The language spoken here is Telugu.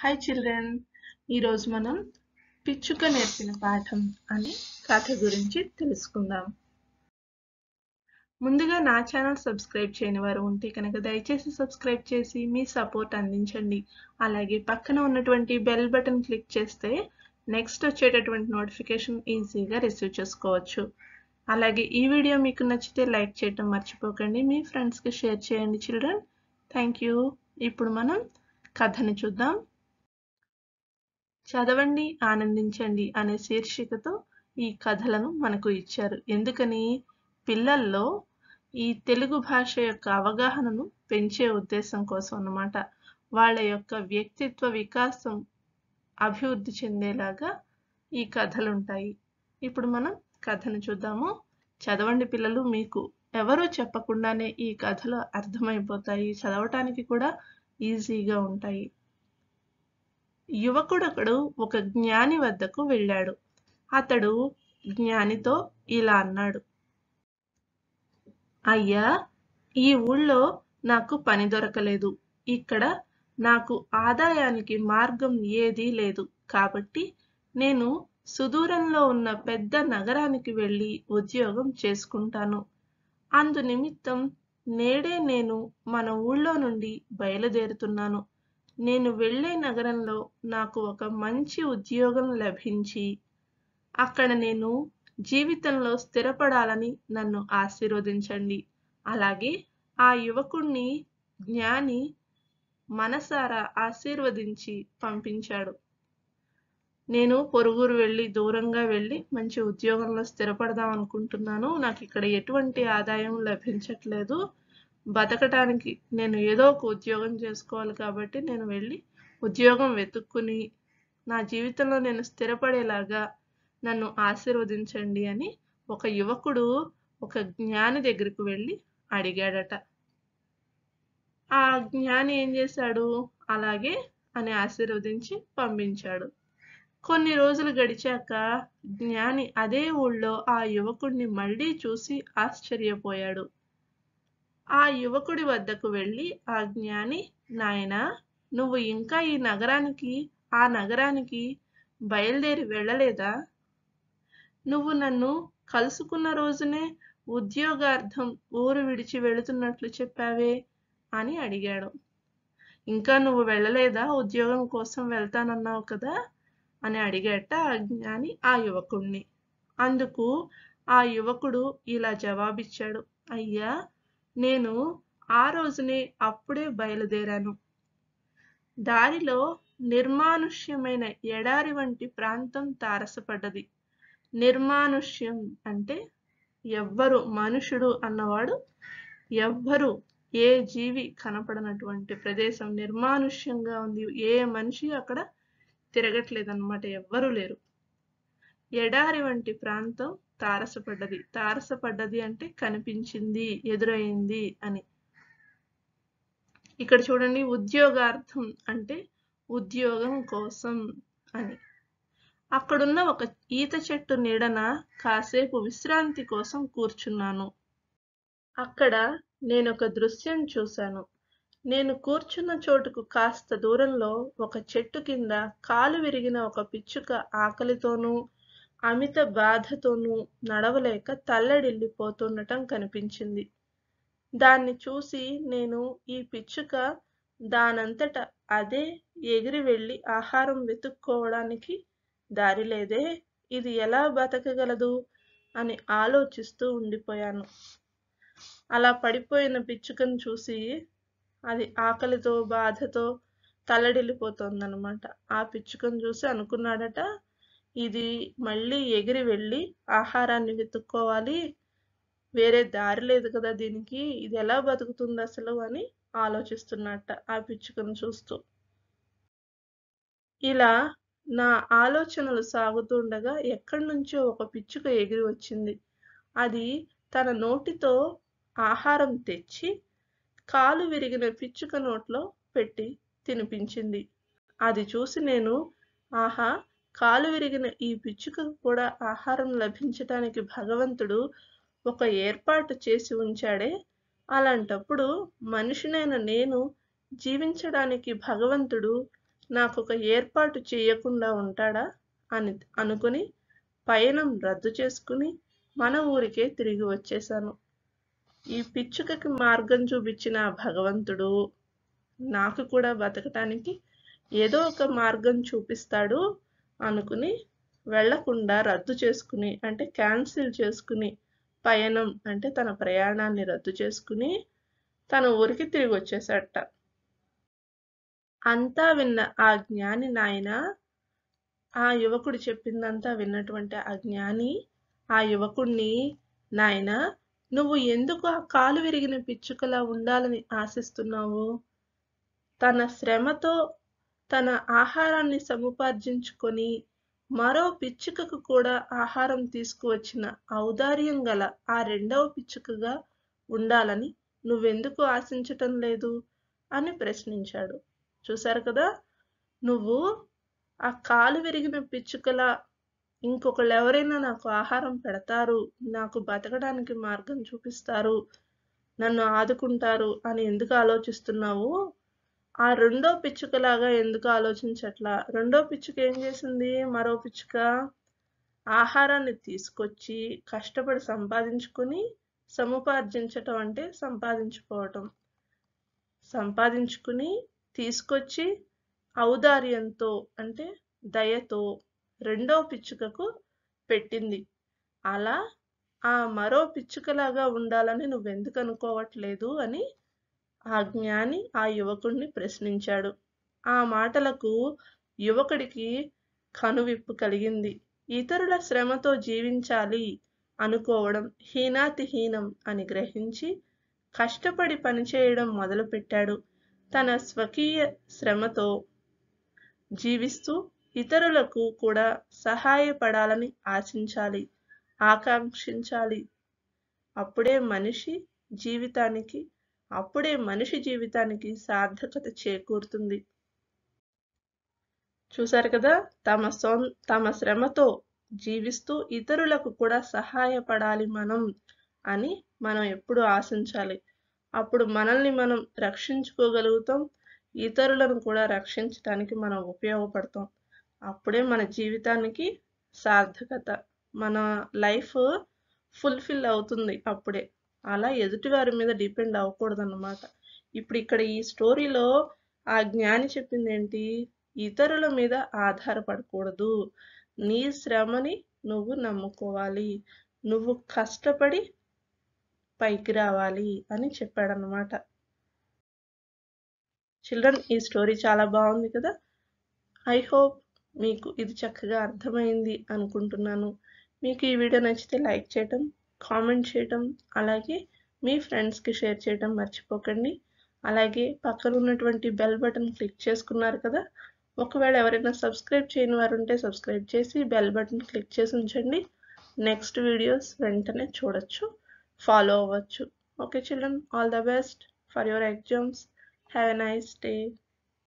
హాయ్ చిల్డ్రన్ ఈరోజు మనం పిచ్చుక నేర్పిన పాఠం అనే కథ గురించి తెలుసుకుందాం ముందుగా నా ఛానల్ సబ్స్క్రైబ్ చేయని వారు ఉంటే కనుక దయచేసి సబ్స్క్రైబ్ చేసి మీ సపోర్ట్ అందించండి అలాగే పక్కన ఉన్నటువంటి బెల్ బటన్ క్లిక్ చేస్తే నెక్స్ట్ వచ్చేటటువంటి నోటిఫికేషన్ ఈజీగా రిసీవ్ చేసుకోవచ్చు అలాగే ఈ వీడియో మీకు నచ్చితే లైక్ చేయటం మర్చిపోకండి మీ ఫ్రెండ్స్కి షేర్ చేయండి చిల్డ్రన్ థ్యాంక్ యూ ఇప్పుడు మనం కథని చూద్దాం చదవండి ఆనందించండి అనే శీర్షికతో ఈ కథలను మనకు ఇచ్చారు ఎందుకని పిల్లల్లో ఈ తెలుగు భాష యొక్క అవగాహనను పెంచే ఉద్దేశం కోసం అన్నమాట వాళ్ళ యొక్క వ్యక్తిత్వ వికాసం అభివృద్ధి చెందేలాగా ఈ కథలు ఉంటాయి ఇప్పుడు మనం కథను చూద్దాము చదవండి పిల్లలు మీకు ఎవరో చెప్పకుండానే ఈ కథలు అర్థమైపోతాయి చదవటానికి కూడా ఈజీగా ఉంటాయి యువకుడొకడు ఒక జ్ఞాని వద్దకు వెళ్ళాడు అతడు జ్ఞానితో ఇలా అన్నాడు అయ్యా ఈ ఊళ్ళో నాకు పని దొరకలేదు ఇక్కడ నాకు ఆదాయానికి మార్గం ఏదీ లేదు కాబట్టి నేను సుదూరంలో ఉన్న పెద్ద నగరానికి వెళ్ళి ఉద్యోగం చేసుకుంటాను అందు నిమిత్తం నేడే నేను మన ఊళ్ళో నుండి బయలుదేరుతున్నాను నేను వెళ్ళే నగరంలో నాకు ఒక మంచి ఉద్యోగం లభించి అక్కడ నేను జీవితంలో స్థిరపడాలని నన్ను ఆశీర్వదించండి అలాగే ఆ యువకుణ్ణి జ్ఞాని మనసారా ఆశీర్వదించి పంపించాడు నేను పొరుగురు వెళ్ళి దూరంగా వెళ్ళి మంచి ఉద్యోగంలో స్థిరపడదాం అనుకుంటున్నాను నాకు ఇక్కడ ఎటువంటి ఆదాయం లభించట్లేదు బతకటానికి నేను ఏదో ఒక ఉద్యోగం చేసుకోవాలి కాబట్టి నేను వెళ్ళి ఉద్యోగం వెతుక్కుని నా జీవితంలో నేను స్థిరపడేలాగా నన్ను ఆశీర్వదించండి అని ఒక యువకుడు ఒక జ్ఞాని దగ్గరకు వెళ్ళి అడిగాడట ఆ జ్ఞాని ఏం చేశాడు అలాగే అని ఆశీర్వదించి పంపించాడు కొన్ని రోజులు గడిచాక జ్ఞాని అదే ఊళ్ళో ఆ యువకుడిని మళ్ళీ చూసి ఆశ్చర్యపోయాడు ఆ యువకుడి వద్దకు వెళ్ళి ఆ జ్ఞాని నాయనా నువ్వు ఇంకా ఈ నగరానికి ఆ నగరానికి బయలుదేరి వెళ్ళలేదా నువ్వు నన్ను కలుసుకున్న రోజునే ఉద్యోగార్థం ఊరు విడిచి వెళుతున్నట్లు చెప్పావే అని అడిగాడు ఇంకా నువ్వు వెళ్ళలేదా ఉద్యోగం కోసం వెళ్తానన్నావు కదా అని అడిగట ఆ జ్ఞాని ఆ యువకుణ్ణి అందుకు ఆ యువకుడు ఇలా జవాబిచ్చాడు అయ్యా నేను ఆ రోజునే అప్పుడే బయలుదేరాను దారిలో నిర్మానుష్యమైన ఎడారి వంటి ప్రాంతం తారసపడ్డది నిర్మానుష్యం అంటే ఎవ్వరు మనుషుడు అన్నవాడు ఎవ్వరు ఏ జీవి కనపడనటువంటి ప్రదేశం నిర్మానుష్యంగా ఉంది ఏ మనిషి అక్కడ తిరగట్లేదన్నమాట ఎవ్వరూ లేరు ఎడారి వంటి ప్రాంతం తారసపడ్డది తారసపడ్డది అంటే కనిపించింది ఎదురైంది అని ఇక్కడ చూడండి ఉద్యోగార్థం అంటే ఉద్యోగం కోసం అని అక్కడున్న ఒక ఈత చెట్టు నీడన కాసేపు విశ్రాంతి కోసం కూర్చున్నాను అక్కడ నేను ఒక దృశ్యం చూశాను నేను కూర్చున్న చోటుకు కాస్త దూరంలో ఒక చెట్టు కింద కాలు విరిగిన ఒక పిచ్చుక ఆకలితోనూ అమిత బాధతోనూ నడవలేక తల్లడిల్లిపోతుండటం కనిపించింది దాన్ని చూసి నేను ఈ పిచ్చుక దానంతట అదే ఎగిరి వెళ్ళి ఆహారం వెతుక్కోవడానికి దారి లేదే ఇది ఎలా బతకగలదు అని ఆలోచిస్తూ ఉండిపోయాను అలా పడిపోయిన పిచ్చుకను చూసి అది ఆకలితో బాధతో తల్లడిల్లిపోతుందన్నమాట ఆ పిచ్చుకను చూసి అనుకున్నాడట ఇది మళ్ళీ ఎగిరి వెళ్ళి ఆహారాన్ని వెతుక్కోవాలి వేరే దారి లేదు కదా దీనికి ఇది ఎలా బతుకుతుంది అసలు అని ఆలోచిస్తున్నట్ట ఆ పిచ్చుకను చూస్తూ ఇలా నా ఆలోచనలు సాగుతుండగా ఎక్కడి నుంచో ఒక పిచ్చుక ఎగిరి వచ్చింది అది తన నోటితో ఆహారం తెచ్చి కాలు విరిగిన పిచ్చుక నోట్లో పెట్టి తినిపించింది అది చూసి నేను ఆహా కాలు విరిగిన ఈ పిచ్చుకకు కూడా ఆహారం లభించటానికి భగవంతుడు ఒక ఏర్పాటు చేసి ఉంచాడే అలాంటప్పుడు మనిషినైన నేను జీవించడానికి భగవంతుడు నాకు ఒక ఏర్పాటు చేయకుండా ఉంటాడా అని అనుకుని పయనం రద్దు చేసుకుని మన ఊరికే తిరిగి వచ్చేశాను ఈ పిచ్చుకకి మార్గం చూపించిన భగవంతుడు నాకు కూడా బతకటానికి ఏదో ఒక మార్గం చూపిస్తాడు అనుకుని వెళ్లకుండా రద్దు చేసుకుని అంటే క్యాన్సిల్ చేసుకుని పయనం అంటే తన ప్రయాణాన్ని రద్దు చేసుకుని తన ఊరికి తిరిగి వచ్చేసట అంతా విన్న ఆ జ్ఞాని నాయన ఆ యువకుడు చెప్పిందంతా విన్నటువంటి ఆ జ్ఞాని ఆ యువకుణ్ణి నాయన నువ్వు ఎందుకు ఆ కాలు విరిగిన పిచ్చుకలా ఉండాలని ఆశిస్తున్నావు తన శ్రమతో తన ఆహారాన్ని సముపార్జించుకొని మరో పిచ్చుకకు కూడా ఆహారం తీసుకువచ్చిన ఔదార్యం గల ఆ రెండవ పిచ్చుకగా ఉండాలని నువ్వెందుకు ఆశించటం లేదు అని ప్రశ్నించాడు చూశారు కదా నువ్వు ఆ కాలు విరిగిన పిచ్చుకలా ఇంకొకళ్ళు ఎవరైనా నాకు ఆహారం పెడతారు నాకు బతకడానికి మార్గం చూపిస్తారు నన్ను ఆదుకుంటారు అని ఎందుకు ఆలోచిస్తున్నావు ఆ రెండో పిచ్చుకలాగా ఎందుకు ఆలోచించట్లా రెండో పిచ్చుక ఏం చేసింది మరో పిచ్చుక ఆహారాన్ని తీసుకొచ్చి కష్టపడి సంపాదించుకొని సముపార్జించటం అంటే సంపాదించుకోవటం సంపాదించుకుని తీసుకొచ్చి ఔదార్యంతో అంటే దయతో రెండో పిచ్చుకకు పెట్టింది అలా ఆ మరో పిచ్చుకలాగా ఉండాలని నువ్వెందుకు అనుకోవట్లేదు అని ఆ జ్ఞాని ఆ యువకుడిని ప్రశ్నించాడు ఆ మాటలకు యువకుడికి కనువిప్పు కలిగింది ఇతరుల శ్రమతో జీవించాలి అనుకోవడం హీనాతిహీనం అని గ్రహించి కష్టపడి పనిచేయడం మొదలుపెట్టాడు తన స్వకీయ శ్రమతో జీవిస్తూ ఇతరులకు కూడా సహాయపడాలని ఆశించాలి ఆకాంక్షించాలి అప్పుడే మనిషి జీవితానికి అప్పుడే మనిషి జీవితానికి సార్థకత చేకూరుతుంది చూశారు కదా తమ సొ తమ శ్రమతో జీవిస్తూ ఇతరులకు కూడా సహాయపడాలి మనం అని మనం ఎప్పుడు ఆశించాలి అప్పుడు మనల్ని మనం రక్షించుకోగలుగుతాం ఇతరులను కూడా రక్షించడానికి మనం ఉపయోగపడతాం అప్పుడే మన జీవితానికి సార్థకత మన లైఫ్ ఫుల్ఫిల్ అవుతుంది అప్పుడే అలా ఎదుటివారి మీద డిపెండ్ అవ్వకూడదు అన్నమాట ఇప్పుడు ఇక్కడ ఈ స్టోరీలో ఆ జ్ఞాని చెప్పింది ఏంటి ఇతరుల మీద ఆధారపడకూడదు నీ శ్రమని నువ్వు నమ్ముకోవాలి నువ్వు కష్టపడి పైకి రావాలి అని చెప్పాడనమాట చిల్డ్రన్ ఈ స్టోరీ చాలా బాగుంది కదా ఐ హోప్ మీకు ఇది చక్కగా అర్థమైంది అనుకుంటున్నాను మీకు ఈ వీడియో నచ్చితే లైక్ చేయటం కామెంట్ చేయటం అలాగే మీ ఫ్రెండ్స్కి షేర్ చేయటం మర్చిపోకండి అలాగే పక్కన ఉన్నటువంటి బెల్ బటన్ క్లిక్ చేసుకున్నారు కదా ఒకవేళ ఎవరైనా సబ్స్క్రైబ్ చేయని వారు ఉంటే సబ్స్క్రైబ్ చేసి బెల్ బటన్ క్లిక్ చేసి ఉంచండి నెక్స్ట్ వీడియోస్ వెంటనే చూడొచ్చు ఫాలో అవ్వచ్చు okay children all the best for your exams have a nice day